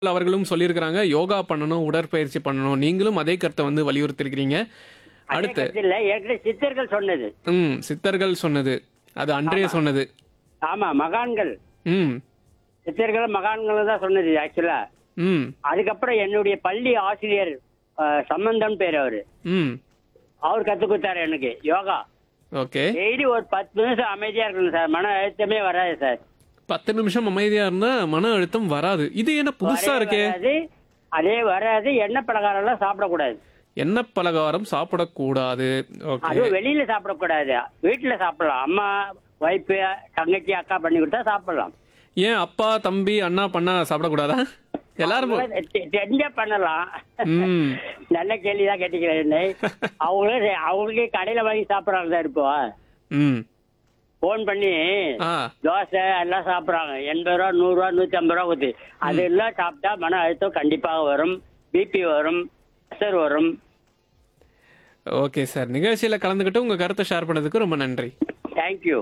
அவர்களும் சொல்லியிருக்கிறாங்க யோகா பண்ணணும் உடற்பயிற்சி பண்ணணும் நீங்களும் அதே கருத்தை வந்து வலியுறுத்திருக்கிறீங்க அதே அடுத்து கருத்து இல்ல ஏற்கனவே சித்தர்கள் சொன்னது ம் சித்தர்கள் சொன்னது அது அன்றைய சொன்னது ஆமா மகான்கள் ம் சித்தர்கள் மகான்கள் தான் சொன்னது ஆக்சுவலா ம் அதுக்கப்புறம் என்னுடைய பள்ளி ஆசிரியர் அஹ், சம்பந்தம் பேர் அவரு ம் அவர் கத்து கொடுத்தாரு எனக்கு யோகா ஓகே டெய்லி ஒரு பத்து நிமிஷம் அமைதியா இருக்கணும் சார் மன அழுத்தமே வராது சார் பத்து நிமிஷம் அமைதியா இருந்தா மன அழுத்தம் வராது இது என்ன புதுசா வரவே இருக்கே வராது அதே வராது எண்ணெய் பலகாரம் எல்லாம் சாப்பிடக்கூடாது எண்ணெய் பலகாரம் சாப்பிடக்கூடாது ஓகே அதுவும் வெளியில சாப்பிடக்கூடாது வீட்டுல சாப்பிடலாம் அம்மா ஒய்ஃபு தங்கச்சி அக்கா பண்ணி கொடுத்தா சாப்பிடலாம் ஏன் அப்பா தம்பி அண்ணா பண்ணா சாப்பிடக்கூடாதா எல்லாரும் தெ- தெரிஞ்சா பண்ணலாம் ம் நல்ல கேள்விதான் கேட்டீங்களே என்னை அவங்களே அவங்களே கடையில வாங்கி சாப்பிடறாங்க தான் இப்போ ம் போன் பண்ணி ஆ தோசை எல்லாம் சாப்பிடுறாங்க எண்பது ரூபா நூறு ரூபா நூத்தி ஐம்பது ரூபா கொடுத்து அது எல்லாம் சாப்பிட்டா மன அழுத்தம் கண்டிப்பாக வரும் பிபி வரும் ப்ரெஷர் வரும் ஓகே சார் நிகழ்ச்சியில கலந்துக்கிட்டு உங்க கருத்தை ஷேர் பண்ணதுக்கு ரொம்ப நன்றி தேங்க்யூ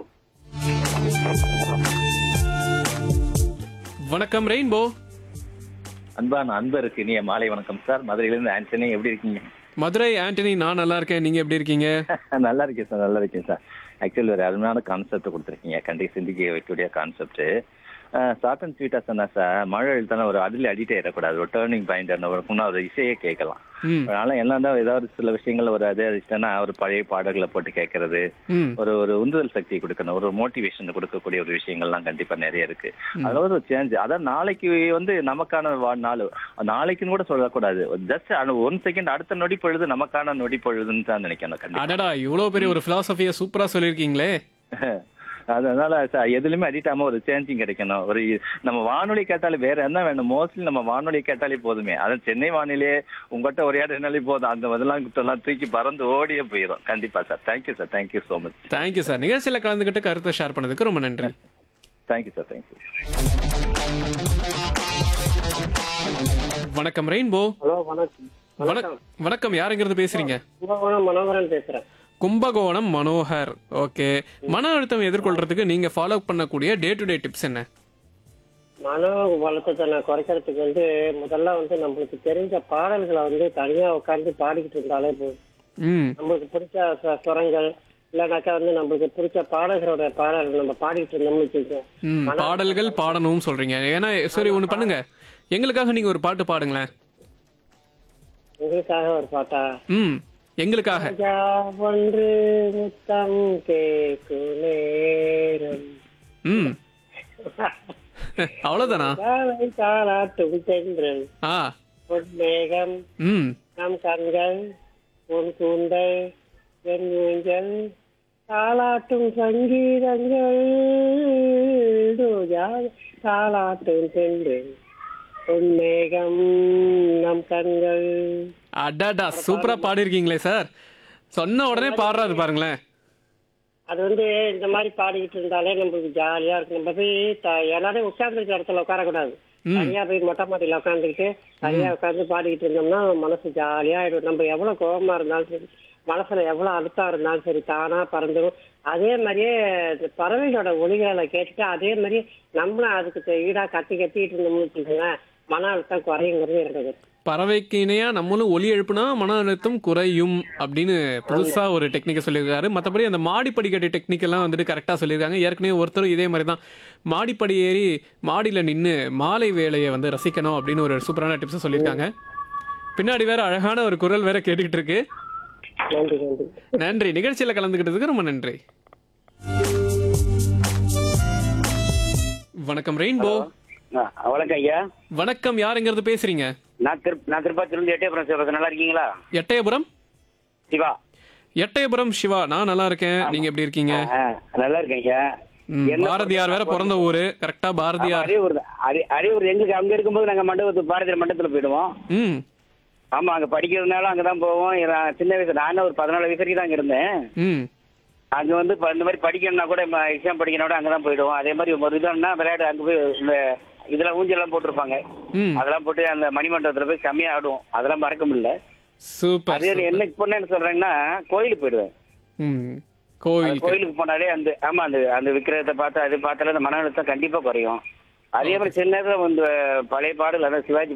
வணக்கம் ரெயின்போ அன்பான அன்பருக்கு இனிய மாலை வணக்கம் சார் மதுரையிலிருந்து ஆண்டனி எப்படி இருக்கீங்க மதுரை ஆண்டனி நான் நல்லா இருக்கேன் நீங்க எப்படி இருக்கீங்க நல்லா இருக்கேன் சார் நல்லா இருக்கேன் சார் ஆக்சுவலி ஒரு அருமையான கான்செப்ட் கொடுத்துருக்கீங்க கண்டிப்பாக சிந்திக்க வைக்கக்கூடிய கான்செப்ட் ஷார்ட் அண்ட் ஸ்வீட்டா சொன்னா சார் மழை எழுத்தான ஒரு அதில் அடிட்டே இருக்கக்கூடாது ஒரு டேர்னிங் பாயிண்ட் இருக்கும்னா ஒரு இசையே கேட்கலாம் ம் அதனால என்னதான் ஏதாவது சில விஷயங்கள் ஒரு அதே இஷ்டம்னா ஒரு பழைய பாடல்களை போட்டு கேட்கறது ம் ஒரு ஒரு உந்துதல் சக்தி கொடுக்கணும் ஒரு மோட்டிவேஷன் கொடுக்கக்கூடிய ஒரு விஷயங்கள்லாம் கண்டிப்பா நிறைய இருக்கு அதுல ஒரு சேஞ்ச் அதான் நாளைக்கு வந்து நமக்கான வா- நாள் நாளைக்குன்னு கூட சொல்லக்கூடாது ஜஸ்ட் ஒன் செகண்ட் அடுத்த நொடி பொழுது நமக்கான நொடி பொழுதுன்னு தான் நினைக்கணும் கண்டிப்பா அடடா இவ்வளவு பெரிய ஒரு பிலாசபிய சூப்பரா சொல்லியிருக்கீங்களே அதனால ச- எதுலயுமே அடிக்ட் ஆகாம ஒரு சேஞ்சிங் கிடைக்கணும் ஒரு நம்ம வானொலி கேட்டாலே வேற என்ன வேணும் மோஸ்ட்லி நம்ம வானொலி கேட்டாலே போதுமே அது சென்னை வானிலையே உங்கள்கிட்ட ஒரு இடம் என்னாலே போதும் அந்த இதெல்லாம் எல்லாம் தூக்கி பறந்து ஓடியே போயிடும் கண்டிப்பா sir thank you sir thank you so much thank you sir நிகழ்ச்சியில கலந்துக்கிட்டு கருத்தை ஷேர் பண்ணதுக்கு ரொம்ப நன்றி தேங்க்யூ சார் தேங்க்யூ வணக்கம் ரெயின்போ ஹலோ வணக்கம் வணக்கம் வணக்கம் யாருங்கிறது பேசுறீங்க கும்பகோணம் மனோகரன் பேசுறேன் கும்பகோணம் மனோகர் ஓகே மன அழுத்தம் எதிர்கொள்றதுக்கு நீங்க ஃபாலோ பண்ணக்கூடிய டே டு டே டிப்ஸ் என்ன மன வளர்த்தத்தை நான் குறைக்கிறதுக்கு வந்து முதல்ல வந்து நம்மளுக்கு தெரிஞ்ச பாடல்களை வந்து தனியா உட்கார்ந்து பாடிக்கிட்டு இருந்தாலே போதும் ம் நம்மளுக்கு பிடிச்ச ச- சுரங்கள் இல்லைனாக்கா வந்து நம்மளுக்கு பிடிச்ச பாடகரோட பாடல் நம்ம பாடிக்கிட்டு இருந்தோம்னு வச்சுக்கோங்க ம் பாடல்கள் பாடணும்னு சொல்றீங்க ஏன்னா சரி ஒண்ணு பண்ணுங்க எங்களுக்காக நீங்க ஒரு பாட்டு பாடுங்களேன் உங்களுக்காக ஒரு பாட்டா ம் எங்களுக்காக ராஜா ஒன்று முத்தம் கேட்கும் நேரம் ம் அவ்வளவுதானா காலை தாளாட்டும் தென்றல் ஆ பொன்மேகம் ம் நம் கண்கள் உன் கூந்தல் என் ஊஞ்சல் தாளாட்டும் சங்கீதங்கள் ரோஜா தாளாட்டும் தென்றல் பொன்மேகம் நம் கண்கள் அடாடா சூப்பரா பாடிருக்கீங்களே சார் சொன்ன உடனே பாடுறாரு பாருங்களேன் அது வந்து இந்த மாதிரி பாடிக்கிட்டு இருந்தாலே நம்மளுக்கு ஜாலியா இருக்கும் நம்ம போய் த- எல்லாரும் உட்கார்ந்துருக்க இடத்துல உட்காரக்கூடாது தனியா போய் மொட்டை மாடியில உட்காந்துக்கிட்டு தனியா உட்கார்ந்து பாடிக்கிட்டு இருந்தோம்னா மனசு ஜாலியா ஆயிடும் நம்ம எவ்வளவு கோபமா இருந்தாலும் சரி மனசுல எவ்வளவு அழுத்தம் இருந்தாலும் சரி தானா பறந்துடும் அதே மாதிரியே இந்த பறவைகளோட ஒலிகளை கேட்டுட்டு அதே மாதிரி நம்மளும் அதுக்கு த- ஈடா கத்தி கத்திட்டு இருந்தோம்னு வச்சுக்கோங்க மன அழுத்தம் குறையுங்கிறது இருக்குது பறவைக்கு இணையா நம்மளும் ஒலி எழுப்புனா மன அழுத்தம் குறையும் அப்படின்னு புதுசா ஒரு டெக்னிக்கை சொல்லியிருக்காரு மற்றபடி அந்த மாடிப்படி கட்டி டெக்னிக் எல்லாம் வந்துட்டு கரெக்டா சொல்லியிருக்காங்க ஏற்கனவே ஒருத்தரும் இதே மாதிரி தான் மாடிப்படி ஏறி மாடியில நின்று மாலை வேலையை வந்து ரசிக்கணும் அப்படின்னு ஒரு சூப்பரான டிப்ஸ் சொல்லியிருக்காங்க பின்னாடி வேற அழகான ஒரு குரல் வேற கேட்டுக்கிட்டு இருக்கு நன்றி நன்றி நன்றி நிகழ்ச்சியில கலந்துக்கிட்டதுக்கு ரொம்ப நன்றி வணக்கம் ரெயின்போ வணக்கம் ஐயா வணக்கம் யாருங்கிறது பேசுறீங்க நான் திரு நான் திருப்பத்திலிருந்து எட்டயபுரம் சிவராஜ் நல்லா இருக்கீங்களா எட்டயபுரம் சிவா எட்டயபுரம் சிவா நான் நல்லா இருக்கேன் நீங்க எப்படி இருக்கீங்க ஆ, நல்லா இருக்கேன் ஐயா ம், என்ன பாரதியார் வேற பிறந்த ஊரு கரெக்டா பாரதியார் அரியூர் தான். அரி- அரியூர் எங்களுக்கு அங்க இருக்கும்போது நாங்க மண்டபத்துக்கு பாரதியார் மண்டபத்துல போயிடுவோம் ம் ஆமா அங்க படிக்கிறதுனால அங்கதான் போவோம் நான் சின்ன வயசு நானும் ஒரு பதினாலு வயசு வரைக்கும் தான் அங்க இருந்தேன் ம் அங்க வந்து இப்ப இந்த மாதிரி படிக்கணும்னா கூட எக்ஸாம் படிக்கணும் கூட அங்கதான் போயிடுவோம் அதே மாதிரி ஒரு இதுன்னா விளையாடு அங்க போய் இந்த இதெல்லாம் ஊஞ்சல்லாம் போட்டிருப்பாங்க ம் அதெல்லாம் போட்டு அந்த மணிமண்டபத்துல போய் செம்மையா ஆடுவோம் அதெல்லாம் மறக்க முடியல சூப்பர் அதே என்ன இப்போ என்ன சொல்றேன்னா கோயிலுக்கு போயிடுவேன் ம் அந்த கோயில் கோயிலுக்கு போனாலே அந்த ஆமா அந்த அந்த விக்கிரகத்தை பார்த்து அது பார்த்தாலே அந்த மன அழுத்தம் கண்டிப்பா குறையும் அதே மாதிரி சின்ன நேரத்துல வந்து பழைய பாடல் அதான் சிவாஜி